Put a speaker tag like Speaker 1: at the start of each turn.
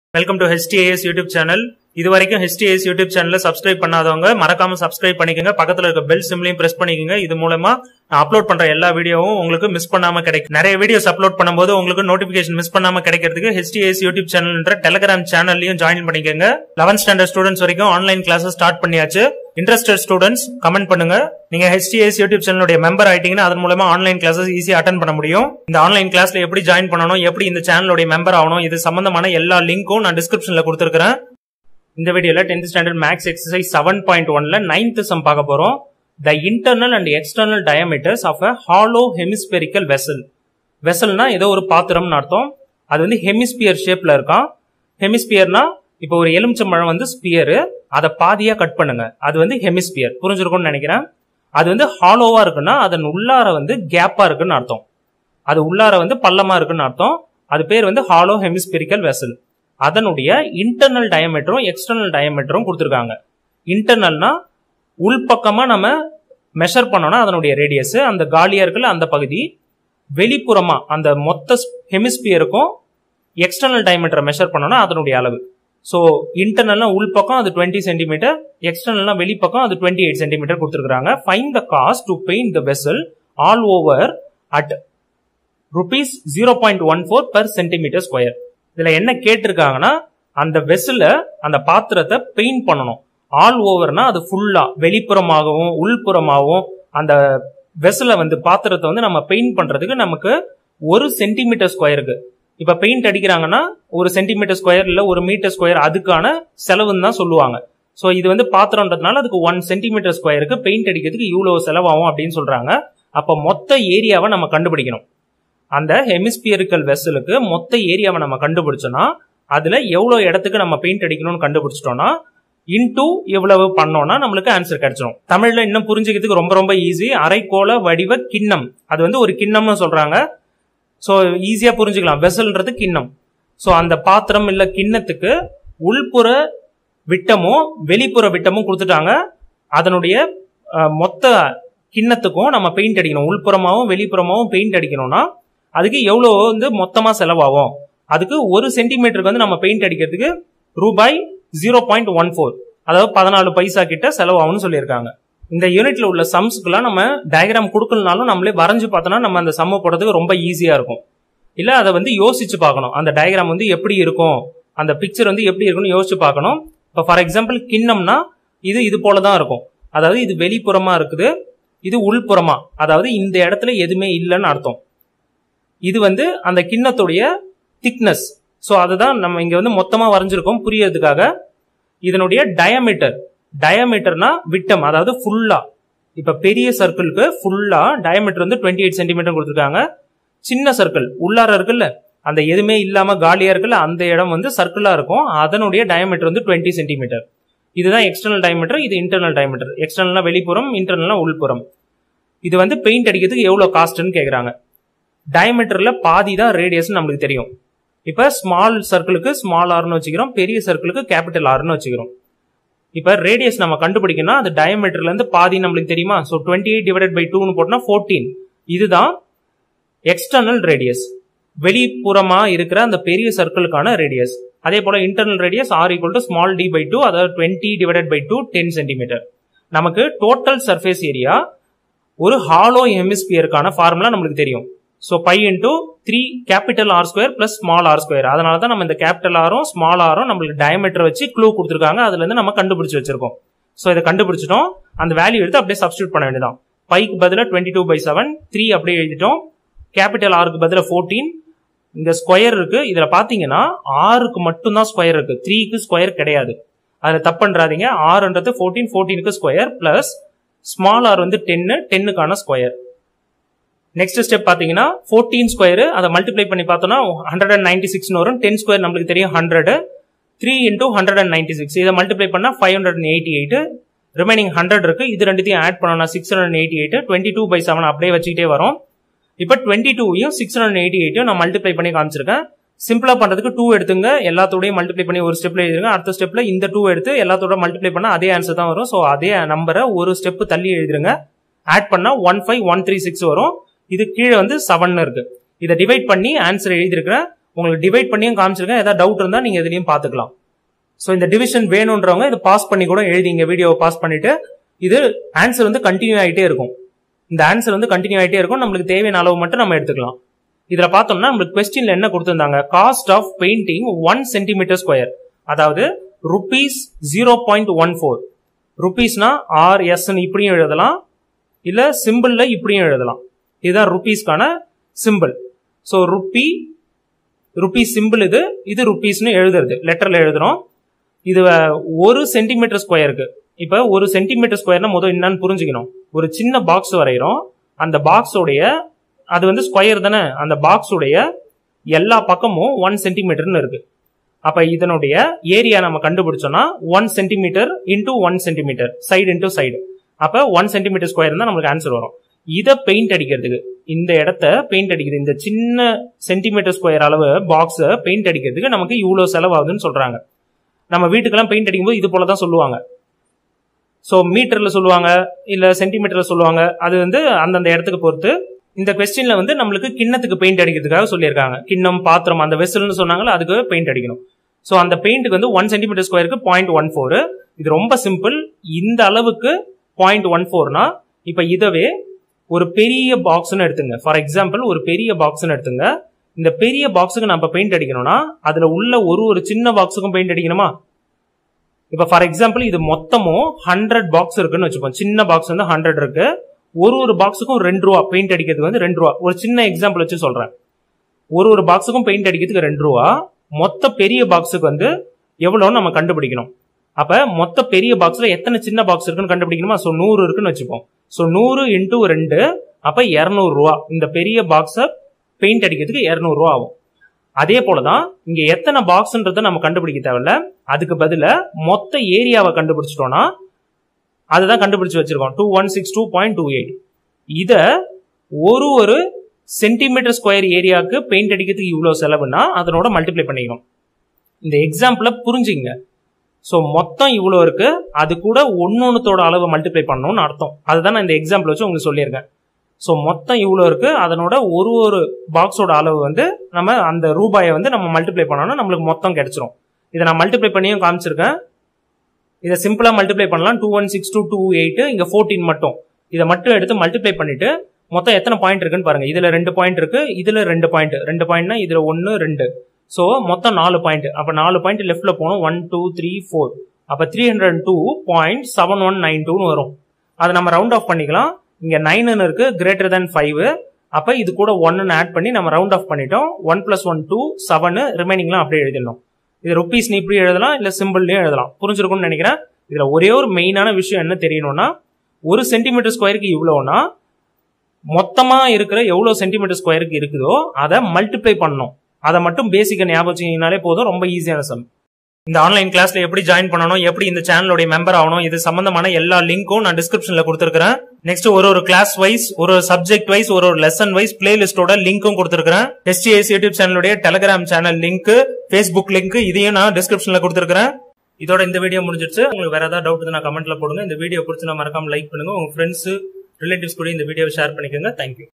Speaker 1: welcome to HTAS YouTube channel இது வரைக்கும் HTAS YouTube சேனலை சப்ஸ்கிரைப் பண்ணாதவங்க மறக்காம சப்ஸ்கிரைப் பண்ணிக்கோங்க பக்கத்துல இருக்க பெல் சிம்லையும் பிரஸ் பண்ணிக்கோங்க இது மூலமா நான் அப்லோட் பண்ற எல்லா வீடியோவும் உங்களுக்கு மிஸ் பண்ணாம கிடைக்கும் நிறைய வீடியோஸ் அப்லோட் பண்ணும்போது உங்களுக்கு நோட்டிபிகேஷன் மிஸ் பண்ணாம கிடைக்கிறதுக்கு HTAS யூடியூப் சேனல்ன்ற டெலிகிராம் சேனல்லையும் ஜாயின் பண்ணிக்கோங்க 11th ஸ்டாண்டர்ட் ஸ்டூடெண்ட்ஸ் வரைக்கும் ஆன்லைன் கிளாஸஸ் ஸ்டார்ட் பண்ணியாச்சு இன்ட்ரெஸ்டட் ஸ்டூடெண்ட்ஸ் கமெண்ட் பண்ணுங்க நீங்க HTAS யூடியூப் சேனலுடைய மெம்பர் ஆயிட்டீங்கன்னா அதன் மூலமா ஆன்லைன் கிளாஸஸ் ஈஸியா அட்டன் பண்ண முடியும் இந்த ஆன்லைன் கிளாஸ்ல எப்படி ஜாயின் பண்ணணும் எப்படி இந்த சேனலுடைய மெம்பர் ஆகணும் இது சம்பந்தமான எல்லா லிங்க்கும் நான் டிஸ்கிரிப்ஷன்ல கொடுத்துருக்கேன் இந்த வீடியோல 10th standard maths exercise seven point ஒன்ல நைன்த் சம் பார்க்க போறோம் the internal and external diameters of a hollow hemispherical vessel வெசல்னா ஏதோ ஒரு பாத்திரம்னு அர்த்தம் அது வந்து ஹெமிஸ்பியர் ஷேப்ல இருக்கான் ஹெமிஸ்பியர்னா இப்போ ஒரு எலுமிச்சம்பழம் வந்து ஸ்பியர் அதை பாதியா கட் பண்ணுங்க அது வந்து ஹெமிஸ்பியர் புரிஞ்சிருக்கும்னு நினைக்கிறேன் அது வந்து ஹாலோவா இருக்குன்னா அதன் உள்ளார வந்து கேப்பா இருக்குன்னு அர்த்தம் அது உள்ளார வந்து பள்ளமா இருக்குன்னு அர்த்தம் அது பேர் வந்து ஹாலோ ஹெமிஸ்பெரிக்கல் வெசல் அதனுடைய இன்டர்னல் டயமீட்டரும் எக்ஸ்டர்னல் டயமீட்டரும் கொடுத்துருக்காங்க இன்டர்னல்னா உள்பக்கமா நம்ம மெஷர் பண்ணோம்னா அதனுடைய ரேடியஸ் அந்த காலியா இருக்குல்ல அந்த பகுதி வெளிப்புறமா அந்த மொத்த ஹெமிஸ்பியருக்கும் எக்ஸ்டர்னல் டயமீட்டரை மெஷர் பண்ணோம்னா அதனுடைய அளவு ஸோ இன்டர்னல்னா உள்பக்கம் அது டுவெண்ட்டி சென்டிமீட்டர் எக்ஸ்டர்னல்னா வெளிப்பக்கம் அது டுவெண்ட்டி எயிட் சென்டிமீட்டர் கொடுத்துருக்காங்க find the cost to paint the vessel all over at rupees zero point one four per centimetre square இதுல என்ன கேட்டிருக்காங்கன்னா அந்த வெசல அந்த பாத்திரத்தை பெயிண்ட் பண்ணணும் ஆல் ஓவர்னா அது ஃபுல்லா வெளிப்புறமாகவும் உள்புறமாகவும் அந்த வெசல வந்து பாத்திரத்தை வந்து நம்ம பெயிண்ட் பண்றதுக்கு நமக்கு ஒரு சென்டிமீட்டர் ஸ்கொயருக்கு இப்ப பெயிண்ட் அடிக்கிறாங்கன்னா ஒரு சென்டிமீட்டர் ஸ்கொயர் இல்ல ஒரு மீட்டர் ஸ்கொயர் அதுக்கான செலவுன்னு தான் சொல்லுவாங்க ஸோ இது வந்து பாத்திரம்ன்றதுனால அதுக்கு ஒன் சென்டிமீட்டர் ஸ்கொயருக்கு பெயிண்ட் அடிக்கிறதுக்கு இவ்வளவு செலவாகும் அப்படின்னு சொல்றாங்க அப்ப மொத்த ஏரியாவை நம்ம கண்டுபிடிக்கணும் அந்த ஹெமிஸ்பியரிக்கல் வெசலுக்கு மொத்த ஏரியாவை நம்ம கண்டுபிடிச்சோம்னா அதுல எவ்வளவு இடத்துக்கு நம்ம பெயிண்ட் அடிக்கணும்னு கண்டுபிடிச்சிட்டோம்னா இன்டூ எவ்வளவு பண்ணோம்னா நம்மளுக்கு ஆன்சர் கிடைச்சிடும் தமிழ்ல இன்னும் புரிஞ்சுக்கிறதுக்கு ரொம்ப ரொம்ப ஈஸி அரைக்கோள வடிவ கிண்ணம் அது வந்து ஒரு கிண்ணம்னு சொல்றாங்க ஸோ ஈஸியா புரிஞ்சுக்கலாம் வெசல்ன்றது கிண்ணம் ஸோ அந்த பாத்திரம் இல்ல கிண்ணத்துக்கு உள்புற விட்டமும் வெளிப்புற விட்டமும் கொடுத்துட்டாங்க அதனுடைய அஹ், மொத்த கிண்ணத்துக்கும் நம்ம பெயிண்ட் அடிக்கணும் உள்புறமாவும் வெளிப்புறமாவும் பெயிண்ட் அடிக்கணும்னா அதுக்கு எவ்வளோ வந்து மொத்தமா செலவாகும் அதுக்கு ஒரு சென்டிமீட்டருக்கு வந்து நம்ம பெயிண்ட் அடிக்கிறதுக்கு ரூபாய் ஜீரோ பாயிண்ட் ஒன் ஃபோர் அதாவது பதினாலு பைசா கிட்ட செலவாகும்னு சொல்லியிருக்காங்க இந்த யூனிட்ல உள்ள சம்ஸ்க்குலாம் நம்ம டயக்ராம் கொடுக்கலனாலும் நம்மளே வரைஞ்சு பார்த்தோம்னா நம்ம அந்த சம்ம போடுறதுக்கு ரொம்ப ஈஸியா இருக்கும் இல்ல அதை வந்து யோசிச்சு பார்க்கணும் அந்த டயக்ராம் வந்து எப்படி இருக்கும் அந்த பிக்சர் வந்து எப்படி இருக்கும்னு யோசிச்சு பார்க்கணும் இப்போ ஃபார் எக்ஸாம்பிள் கிண்ணம்னா இது இது போல தான் இருக்கும் அதாவது இது வெளிப்புறமா இருக்குது இது உள்புறமா அதாவது இந்த இடத்துல எதுவுமே இல்லைன்னு அர்த்தம் இது வந்து அந்த கிண்ணத்துடைய திக்னஸ் ஸோ அதுதான் நம்ம இங்க வந்து மொத்தமா வரைஞ்சிருக்கோம் புரியறதுக்காக இதனுடைய டயமீட்டர் டயமீட்டர்னா விட்டம் அதாவது ஃபுல்லா இப்ப பெரிய சர்க்கிளுக்கு ஃபுல்லா டயமீட்டர் வந்து டுவெண்ட்டி எயிட் சென்டிமீட்டர் கொடுத்துருக்காங்க சின்ன சர்க்கிள் உள்ளார இருக்குல்ல அந்த எதுவுமே இல்லாம காலியா இருக்குல்ல அந்த இடம் வந்து சர்க்கிளா இருக்கும் அதனுடைய டயமீட்டர் வந்து டுவெண்ட்டி சென்டிமீட்டர் இதுதான் எக்ஸ்டர்னல் டயமீட்டர் இது இன்டர்னல் டயமீட்டர் எக்ஸ்டர்னல்னா வெளிப்புறம் இன்டர்னல்னா உள்புறம் இது வந்து பெயிண்ட் அடிக்கிறதுக்கு எவ்வளவு காஸ்ட்னு கேக்குறாங்க டயமீட்டர்ல பாதி தான் ரேடியஸ் நம்மளுக்கு தெரியும் இப்ப ஸ்மால் சர்க்கிளுக்கு ஸ்மால் ஆர்னு வச்சுக்கிறோம் பெரிய சர்க்கிளுக்கு கேபிட்டல் ஆர்னு வச்சுக்கிறோம் இப்ப ரேடியஸ் நம்ம கண்டுபிடிக்கணும்னா அது டயமீட்டர்ல இருந்து பாதி நம்மளுக்கு தெரியுமா so twenty eight divided by டூன்னு போட்டோம்னா ஃபோர்டீன் இதுதான் எக்ஸ்டர்னல் ரேடியஸ் வெளிப்புறமா இருக்கிற அந்த பெரிய சர்க்கிளுக்கான ரேடியஸ் அதே போல internal radius r equal to small d by two அதாவது twenty divided by two ten centimetre நமக்கு டோட்டல் சர்ஃபேஸ் ஏரியா ஒரு ஹாலோ ஹெமிஸ்பியருக்கான ஃபார்முலா நம்மளுக்கு தெரியும் so pi into three capital r square plus small r square அதனால தான் நம்ம இந்த கேபிட்டல் ஆரும் ஸ்மால் ஆரும் நம்மளுக்கு டயமீட்டர் வச்சு க்ளூ கொடுத்துருக்காங்க அதுல இருந்து நம்ம கண்டுபிடிச்சு வச்சிருக்கோம் ஸோ இதை கண்டுபிடிச்சிட்டோம் அந்த வேல்யூ எடுத்து அப்படியே சப்ஸ்டியூட் பண்ண வேண்டியதான் பைக்கு பதிலாக twenty two by seven three அப்படியே எழுதிட்டோம் கேபிட்டல் ஆருக்கு பதிலாக ஃபோர்டீன் இந்த ஸ்கொயர் இருக்கு இதுல பாத்தீங்கன்னா ஆறுக்கு மட்டும்தான் ஸ்கொயர் இருக்கு த்ரீக்கு ஸ்கொயர் கிடையாது அதுல தப்பு பண்றாதீங்க ஆறுன்றது ஃபோர்டீன் ஃபோர்டீனுக்கு ஸ்கொயர் பிளஸ் ஸ்மால் ஆர் வந்து டென்னு டென்னுக்கான ஸ்கொயர் நெக்ஸ்ட் ஸ்டெப் பாத்தீங்கன்னா ஃபோர்டீன் ஸ்கொயர் அதை மல்டிப்ளை பண்ணி பார்த்தோம்னா ஹண்ட்ரட் அண்ட் நைன்டி சிக்ஸ் வரும் டென் ஸ்கொயர் நம்மளுக்கு தெரியும் hundred three into hundred and ninety six இதை மல்டிப்ளை பண்ணா five hundred and eighty eight remaining hundred இருக்கு இது ரெண்டுத்தையும் ஆட் பண்ணோம்னா six hundred eighty eight twenty two by seven அப்படியே வச்சுக்கிட்டே வரும் இப்போ டுவெண்ட்டி டூவையும் சிக்ஸ் ஹண்ட்ரட் எயிட்டி எயிட்டையும் நான் மல்டிப்ளை பண்ணி காமிச்சிருக்கேன் சிம்பிளா பண்றதுக்கு டூ எடுத்துங்க எல்லாத்தோடய மல்டிப்ளை பண்ணி ஒரு ஸ்டெப்ல எழுதுங்க அடுத்த ஸ்டெப்ல இந்த டூ எடுத்து எல்லாத்தோட மல்டிப்ளை பண்ணா அதே ஆன்சர் தான் வரும் ஸோ அதே நம்பரை ஒரு ஸ்டெப் தள்ளி எழுதிருங்க ஆட் பண்ணா one five one three six வரும் இது கீழே வந்து செவன் இருக்கு இதை டிவைட் பண்ணி ஆன்சர் எழுதியிருக்கிறேன் உங்களுக்கு டிவைட் பண்ணியும் காமிச்சிருக்கேன் ஏதாவது டவுட் இருந்தா நீங்க இதுலயும் பாத்துக்கலாம் ஸோ இந்த டிவிஷன் வேணுன்றவங்க இதை பாஸ் பண்ணி கூட எழுதிங்க வீடியோவை பாஸ் பண்ணிட்டு இது ஆன்சர் வந்து கண்டினியூ ஆகிட்டே இருக்கும் இந்த ஆன்சர் வந்து கண்டினியூ ஆகிட்டே இருக்கும் நம்மளுக்கு தேவையான அளவு மட்டும் நம்ம எடுத்துக்கலாம் இதுல பார்த்தோம்னா நம்மளுக்கு கொஸ்டின்ல என்ன கொடுத்திருந்தாங்க cost of painting one centimetre square அதாவது rupees zero point one four ருபீஸ்னா ஆர் எஸ் இப்படியும் எழுதலாம் இல்ல சிம்பிள்ல இப்படியும் எழுதலாம் இதுதான் ருபீஸ்க்கான simple so rupee rupees simple இது இது ருபீஸ்னு எழுதுறது லெட்டர்ல எழுதுறோம் இது ஒரு சென்டிமீட்டர் ஸ்கொயருக்கு இப்ப ஒரு சென்டிமீட்டர் ஸ்கொயர்னா முதல் என்னன்னு புரிஞ்சுக்கணும் ஒரு சின்ன பாக்ஸ் வரைகிறோம் அந்த பாக்ஸோடைய அது வந்து ஸ்கொயர் தானே அந்த பாக்ஸுடைய எல்லா பக்கமும் ஒன் சென்டிமீட்டர்னு இருக்கு அப்ப இதனுடைய ஏரியா நம்ம கண்டுபிடிச்சோம்னா one centimetre into one centimetre side into side அப்ப ஒன் சென்டிமீட்டர் ஸ்கொயர் தான் நம்மளுக்கு ஆன்சர் வரும் இதை பெயிண்ட் அடிக்கிறதுக்கு இந்த இடத்த பெயிண்ட் அடிக்கிறது இந்த சின்ன சென்டிமீட்டர் ஸ்கொயர் அளவு பாக்ஸ பெயிண்ட் அடிக்கிறதுக்கு நமக்கு இவ்வளவு செலவாகுதுன்னு சொல்றாங்க நம்ம வீட்டுக்கெல்லாம் பெயிண்ட் அடிக்கும்போது இது போல தான் சொல்லுவாங்க ஸோ மீட்டர்ல சொல்லுவாங்க இல்ல சென்டிமீட்டர்ல சொல்லுவாங்க அது வந்து அந்தந்த இடத்துக்கு பொறுத்து இந்த கொஸ்டின்ல வந்து நம்மளுக்கு கிண்ணத்துக்கு பெயிண்ட் அடிக்கிறதுக்காக சொல்லியிருக்காங்க கிண்ணம் பாத்திரம் அந்த வெசல்னு சொன்னாங்களோ அதுக்கு பெயிண்ட் அடிக்கணும் ஸோ அந்த பெயிண்ட்டுக்கு வந்து ஒன் சென்டிமீட்டர் ஸ்கொயருக்கு பாயிண்ட் ஒன் ஃபோர் இது ரொம்ப சிம்பிள் இந்த அளவுக்கு பாயிண்ட் ஒன் ஃபோர்னா இப்போ இதவே ஒரு பெரிய பாக்ஸ்னு எடுத்துங்க ஃபார் எக்ஸாம்பிள் ஒரு பெரிய பாக்ஸ்னு எடுத்துங்க இந்த பெரிய பாக்ஸுக்கு நம்ம பெயிண்ட் அடிக்கணும்னா அதுல உள்ள ஒரு ஒரு சின்ன பாக்ஸுக்கும் பெயிண்ட் அடிக்கணுமா இப்ப ஃபார் எக்ஸாம்பிள் இது மொத்தமும் ஹண்ட்ரட் பாக்ஸ் இருக்குன்னு வச்சுப்போம் சின்ன பாக்ஸ் வந்து ஹண்ட்ரட் இருக்கு ஒரு ஒரு பாக்ஸுக்கும் ரெண்டு ரூபா பெயிண்ட் அடிக்கிறதுக்கு வந்து ரெண்டு ரூபா ஒரு சின்ன எக்ஸாம்பிள் வச்சு சொல்றேன் ஒரு ஒரு பாக்ஸுக்கும் பெயிண்ட் அடிக்கிறதுக்கு ரெண்டு ரூபா மொத்த பெரிய பாக்ஸுக்கு வந்து எவ்வளோன்னு நம்ம கண்டுபிடிக்கணும் அப்ப மொத்த பெரிய பாக்ஸ்ல எத்தனை சின்ன பாக்ஸ் இருக்குன்னு கண்டுபிடிக்கணுமா ஸோ நூறு இருக்குன்னு வச்சுப்போம் ஸோ நூறு இன்டூ ரெண்டு அப்ப இரநூறு ரூபா இந்த பெரிய பாக்ஸை பெயிண்ட் அடிக்கிறதுக்கு இரநூறு ரூபா ஆகும் அதே போலதான் இங்க எத்தனை பாக்ஸ்ன்றதை நம்ம கண்டுபிடிக்க தேவையில்ல அதுக்கு பதில மொத்த ஏரியாவை கண்டுபிடிச்சிட்டோம்னா அதுதான் கண்டுபிடிச்சு வச்சிருக்கோம் two one six two point two eight இத ஒரு ஒரு சென்டிமீட்டர் ஸ்கொயர் ஏரியாவுக்கு பெயிண்ட் அடிக்கிறதுக்கு இவ்வளவு செலவுனா அதனோட மல்டிப்ளை பண்ணிக்கணும் இந்த எக்ஸாம்பிள புரிஞ்சுங்க ஸோ மொத்தம் இவ்வளோ இருக்கு அது கூட ஒன்னொன்னுத்தோட அளவை மல்டிப்ளை பண்ணணும்னு அர்த்தம் அதுதான் நான் இந்த எக்ஸாம்பிள் வச்சு உங்களுக்கு சொல்லியிருக்கேன் ஸோ மொத்தம் இவ்வளோ இருக்கு அதனோட ஒரு ஒரு பாக்ஸோட அளவு வந்து நம்ம அந்த ரூபாயை வந்து நம்ம மல்டிப்ளை பண்ணோம்னா நம்மளுக்கு மொத்தம் கிடைச்சிரும் இதை நான் மல்டிப்ளை பண்ணியும் காமிச்சிருக்கேன் இதை சிம்பிளா மல்டிப்ளை பண்ணலாம் two one six two two eight இங்க ஃபோர்டீன் மட்டும் இதை மட்டும் எடுத்து மல்டிப்ளை பண்ணிட்டு மொத்தம் எத்தனை பாயிண்ட் இருக்குன்னு பாருங்க இதுல ரெண்டு பாயிண்ட் இருக்கு இதுல ரெண்டு பாயிண்ட் ரெண்டு பாயிண்ட்னா இதுல ஒன்னு ரெண்டு ஸோ மொத்தம் நாலு பாயிண்ட் அப்ப நாலு பாயிண்ட் லெஃப்ட்ல போகணும் ஒன் டூ த்ரீ ஃபோர் அப்ப three hundred two point seven one nine டூன்னு வரும் அதை நம்ம ரவுண்ட் ஆஃப் பண்ணிக்கலாம் இங்க நைன் இருக்கு கிரேட்டர் தேன் ஃபைவ் அப்ப இது கூட ஒன்னு ஆட் பண்ணி நம்ம ரவுண்ட் ஆஃப் பண்ணிட்டோம் one plus one two seven ரிமைனிங்லாம் அப்படியே எழுதிடணும் இது ருபீஸ் இப்படி எழுதலாம் இல்ல சிம்பிள்லயும் எழுதலாம் புரிஞ்சிருக்கும்னு நினைக்கிறேன் இதுல ஒரே ஒரு மெயினான விஷயம் என்ன தெரியணும்னா ஒரு சென்டிமீட்டர் ஸ்கொயருக்கு இவ்வளவுனா மொத்தமா இருக்கிற எவ்வளவு சென்டிமீட்டர் ஸ்கொயருக்கு இருக்குதோ அதை மல்டிப்ளை பண்ணணும் அதை மட்டும் பேசிக்க ஞாபகம் வச்சீங்கனாலே போதும் ரொம்ப ஈஸியான சம் இந்த ஆன்லைன் கிளாஸ்ல எப்படி ஜாயின் பண்ணணும் எப்படி இந்த சேனலோட மெம்பர் ஆகணும் இது சம்பந்தமான எல்லா லிங்க்கும் நான் டிஸ்கிரிப்ஷன்ல கொடுத்துருக்கேன் நெக்ஸ்ட் ஒரு ஒரு கிளாஸ் வைஸ் ஒரு ஒரு சப்ஜெக்ட் வைஸ் ஒரு ஒரு லெசன் வைஸ் பிளேலிஸ்டோட லிங்க்கும் கொடுத்துருக்கேன் எஸ்டிஎஸ் யூடியூப் சேனலுடைய telegram channel link Facebook link இதையும் நான் டிஸ்கிரிப்ஷன்ல கொடுத்துருக்கேன் இதோட இந்த வீடியோ முடிஞ்சிருச்சு உங்களுக்கு வேற ஏதாவது டவுட் நான் கமெண்ட்ல போடுங்க இந்த வீடியோ பிடிச்சி நான் மறக்காம லைக் பண்ணுங்க உங்க ஃப்ரெண்ட்ஸ் ரிலேட்டிவ்ஸ் கூட இந்த வீடியோவை ஷேர் பண்ணிக்கோங்க தேங்க்யூ